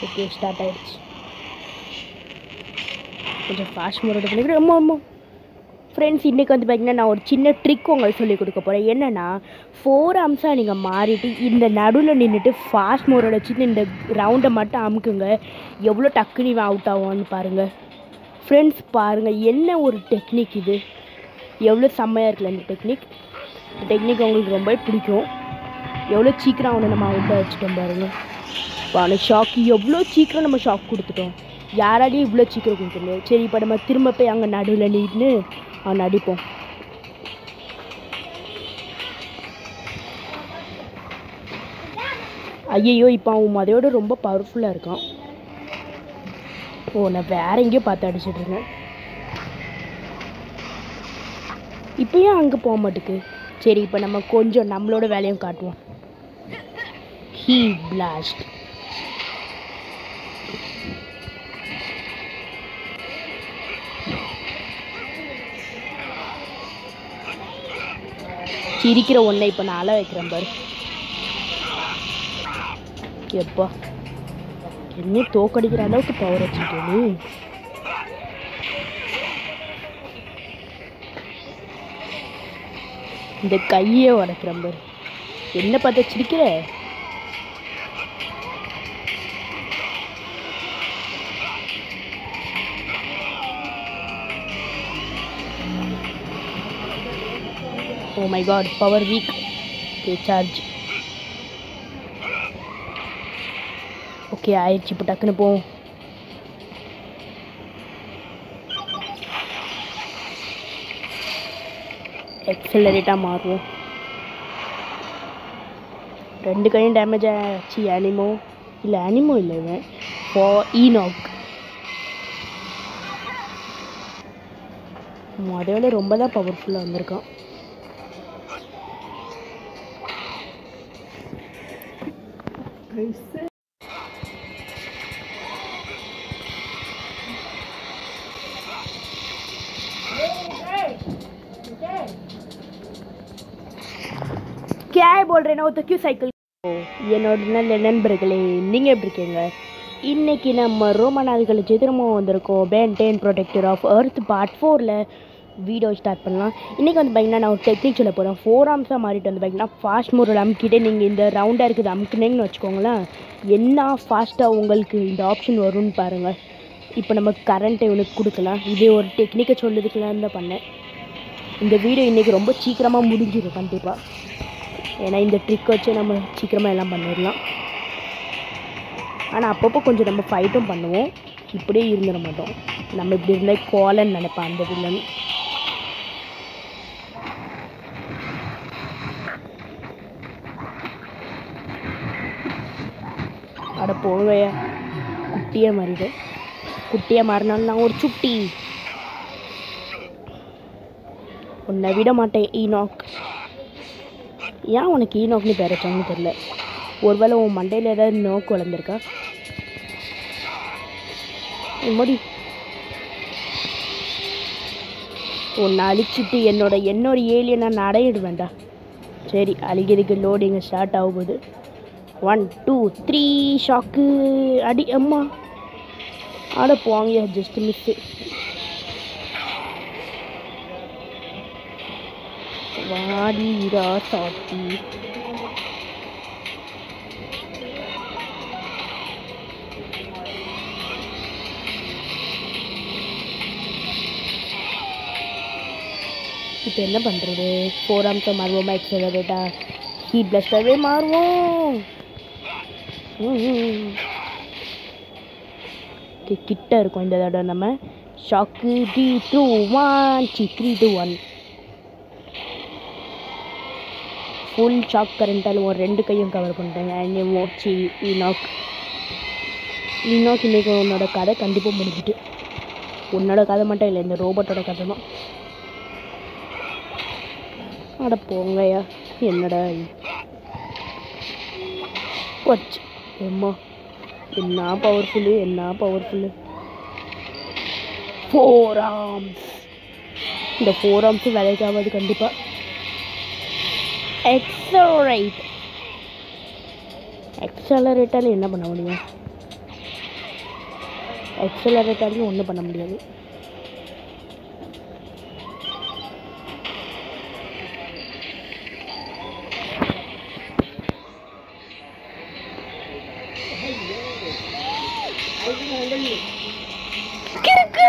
Okay start ஆயிடுச்சு கொஞ்சம் fast மோரோட பண்ணிக்கிறேன் அம்மா அம்மா ஃப்ரெண்ட்ஸ் இன்றைக்கி வந்து பார்த்தீங்கன்னா நான் ஒரு சின்ன ட்ரிக் உங்களுக்கு சொல்லி கொடுக்க போகிறேன் என்னென்னா ஃபோர் அம்ஸாக நீங்கள் மாறிட்டு இந்த நடுவில் நின்றுட்டு ஃபாஸ்ட் மோரோட வச்சுட்டு இந்த ரவுண்டை மட்டும் அமுக்குங்க எவ்வளோ டக்குனு இவன் அவுட் ஆகும்னு பாருங்கள் ஃப்ரெண்ட்ஸ் பாருங்கள் என்ன ஒரு டெக்னிக் இது எவ்வளோ செம்மையாக இருக்குல்ல இந்த டெக்னிக் இந்த டெக்னிக் உங்களுக்கு ரொம்ப பிடிக்கும் எவ்வளோ சீக்கிரம் அவனை நம்ம அவுட்டாக வச்சுட்டோம் பாருங்கள் அவனை ஷாக் எவ்வளோ சீக்கிரம் நம்ம ஷாக் கொடுத்துட்டோம் யாராலையும் இவ்வளோ சீக்கிரம் கொடுக்க முடியாது சரி இப்போ நம்ம திரும்ப போய் அங்கே நடுவில் நின்று அவன் அடிப்போம் ஐயையோ இப்போ அவன் மதையோட ரொம்ப பவர்ஃபுல்லாக இருக்கான் ஓ நான் வேற எங்கேயோ பார்த்து அடிச்சிட்டு இருக்கேன் இப்போ ஏன் அங்கே போக மாட்டுக்கு சரி இப்போ நம்ம கொஞ்சம் நம்மளோட வேலையும் காட்டுவோம் ஹீ பிளாஸ்ட் சிரிக்கிற ஒன்றை இப்போ நான் அழ வைக்கிறேன் பாரு எப்பா என்ன தோக்கடிக்கிற அளவுக்கு பவர் வச்சுருக்கே நீ இந்த கையே உடைக்கிறேன் பாரு என்ன பார்த்து சிரிக்கிற oh my God power weak okay charge okay ஆயிடுச்சு இப்போ டக்குன்னு போவோம் எக்ஸலரேட்டாக மாறுவோம் ரெண்டு கையும் டேமேஜ் ஆச்சு அனிமோ இல்லை அனிமோ இல்லை இவன் ஃபோ ஈனாக் அதோட ரொம்ப தான் பவர்ஃபுல்லாக வந்திருக்கான் क्या है बोल रहे ना वो तो क्यों साइकिल என்னோட நல்ல நண்பர்களே நீங்கள் எப்படி இருக்கீங்க இன்னைக்கு நம்ம ரோமநாது கழிச்சு திரும்ப வந்திருக்கோம் Ben ten protector of Earth part ஃபோரில் வீடியோ ஸ்டார்ட் பண்ணலாம் இன்றைக்கி வந்து பார்த்தீங்கன்னா நான் ஒரு டெக்னிக் சொல்ல போகிறேன் ஃபோர் ஆர்ம்ஸாக மாறிட்டு வந்து பார்த்தீங்கன்னா ஃபாஸ்ட் மோரில் அமுக்கிட்டே நீங்கள் இந்த ரவுண்டாக இருக்குது அமுக்குனீங்கன்னு வச்சுக்கோங்களேன் என்ன ஃபாஸ்ட்டாக உங்களுக்கு இந்த ஆப்ஷன் வரும்னு பாருங்கள் இப்போ நம்ம கரண்ட்டை இவனுக்கு கொடுக்கலாம் இது ஒரு டெக்னிக்கை சொல்லுறதுக்குலாம் தான் பண்ணேன் இந்த வீடியோ இன்றைக்கி ரொம்ப சீக்கிரமாக முடிஞ்சிடும் கண்டிப்பாக ஏன்னா இந்த ட்ரிக் வச்சு நம்ம சீக்கிரமாக எல்லாம் பண்ணிடலாம் ஆனால் அப்பப்போ கொஞ்சம் நம்ம ஃபைட்டும் பண்ணுவோம் இப்படியே இருந்துட மாட்டோம் நம்ம இப்படி இருந்தால் கோலன்னு நினைப்பேன் அந்த வில்லன் அட போங்கய்யா குட்டியாக மாறிடு குட்டியாக மாறினாலும் நான் ஒரு சுட்டி உன்னை விட மாட்டேன் ஈனாக் ஏன் உனக்கு ஈனாக்னு பேர் வச்சாங்கன்னு தெரில ஒருவேளை உன் மண்டையில் ஏதாவது நோக்கு வளர்ந்துருக்கா முடி உன்னை அழிச்சிட்டு என்னோட என்னோட ஏலியை நான் அடையிடுவேன்டா சரி அழிக்கிறதுக்கு லோடிங்க ஸ்டார்ட் ஆக போகுது ஒன் டூ த்ரீ ஷாக்கு அடி அம்மா ஆட போங்க ஜஸ்ட் மிஸ்ஸு வாடிரா சாத்தி இப்போ என்ன பண்ணுறது ஃபோர் ஆம்ஸை மாறுவோமா எக்ஸலரேட்டா ஹீட் பிளஸ்டரே மாறுவோம் ம். Okay, கிட்ட இருக்கும் இந்த தடவை நம்ம shock D two one C three two one full shock கரண்ட்டால் ஒரு ரெண்டு கையும் கவர் பண்ணிட்டேங்க அண்ட் சி ஈனாக் ஈனாக் இன்றைக்கி உன்னோட கதை கண்டிப்பாக முடிஞ்சிட்டு உன்னோட கதை மட்டும் இல்லை இந்த ரோபோட்டோட கதை தான் அட போங்கய்யா என்னடா இது? போச்சு எம்மா என்ன பவர்ஃபுல்லு என்ன பவர்ஃபுல்லு ஃபோர் ஆர்ம்ஸ் இந்த ஃபோர் ஆர்ம்ஸும் வேலைக்கு ஆகாது கண்டிப்பாக எக்ஸலரேட் எக்ஸலரேட்டால் என்ன பண்ண முடியும் எக்ஸலரேட்டர்லையும் ஒன்றும் பண்ண முடியாது கிறுக்கு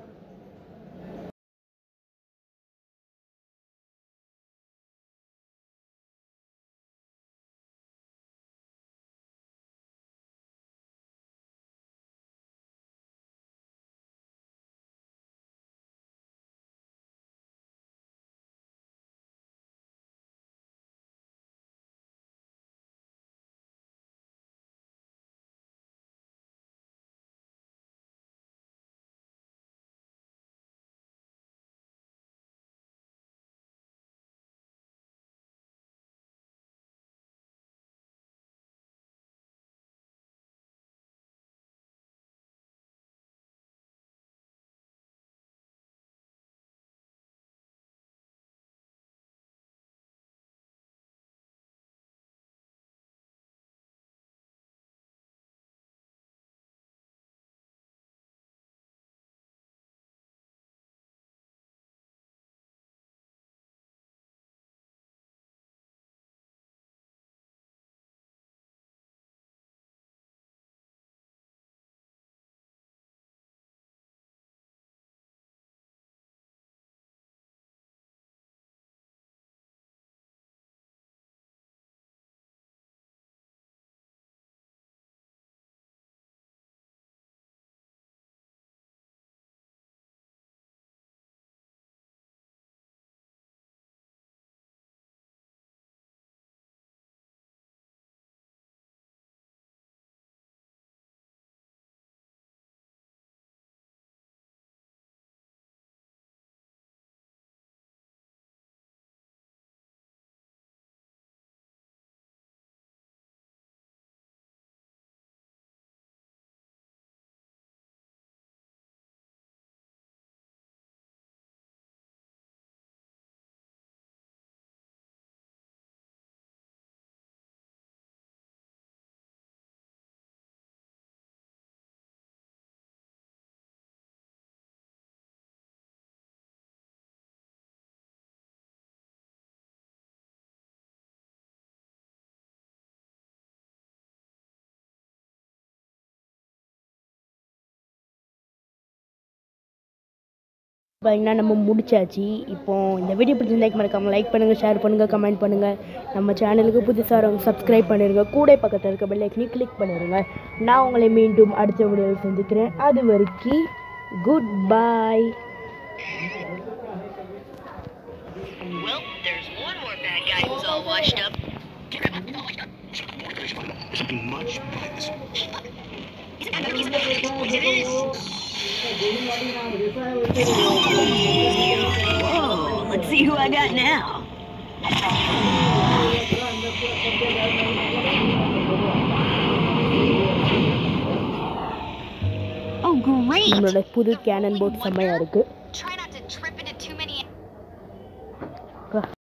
பார்த்தீங்கன்னா நம்ம முடிச்சாச்சு இப்போ இந்த வீடியோ பிடிச்சிருந்தா மறக்காமல் லைக் பண்ணுங்கள் ஷேர் பண்ணுங்கள் கமெண்ட் பண்ணுங்கள் நம்ம சேனலுக்கு புதுசாக வரவங்க சப்ஸ்கிரைப் பண்ணிடுங்க கூட பக்கத்தில் இருக்க பெல் ஐக்கனையும் கிளிக் பண்ணிடுங்க நான் உங்களை மீண்டும் அடுத்த வீடியோவில் சந்திக்கிறேன் அது வரைக்கும் good bye Well, there's one more bad guy who's all washed up. Much better. Whoa, let's see who I got now. Oh, great! நம்மளோட புது கேனன் போட் செம்மையாக இருக்குது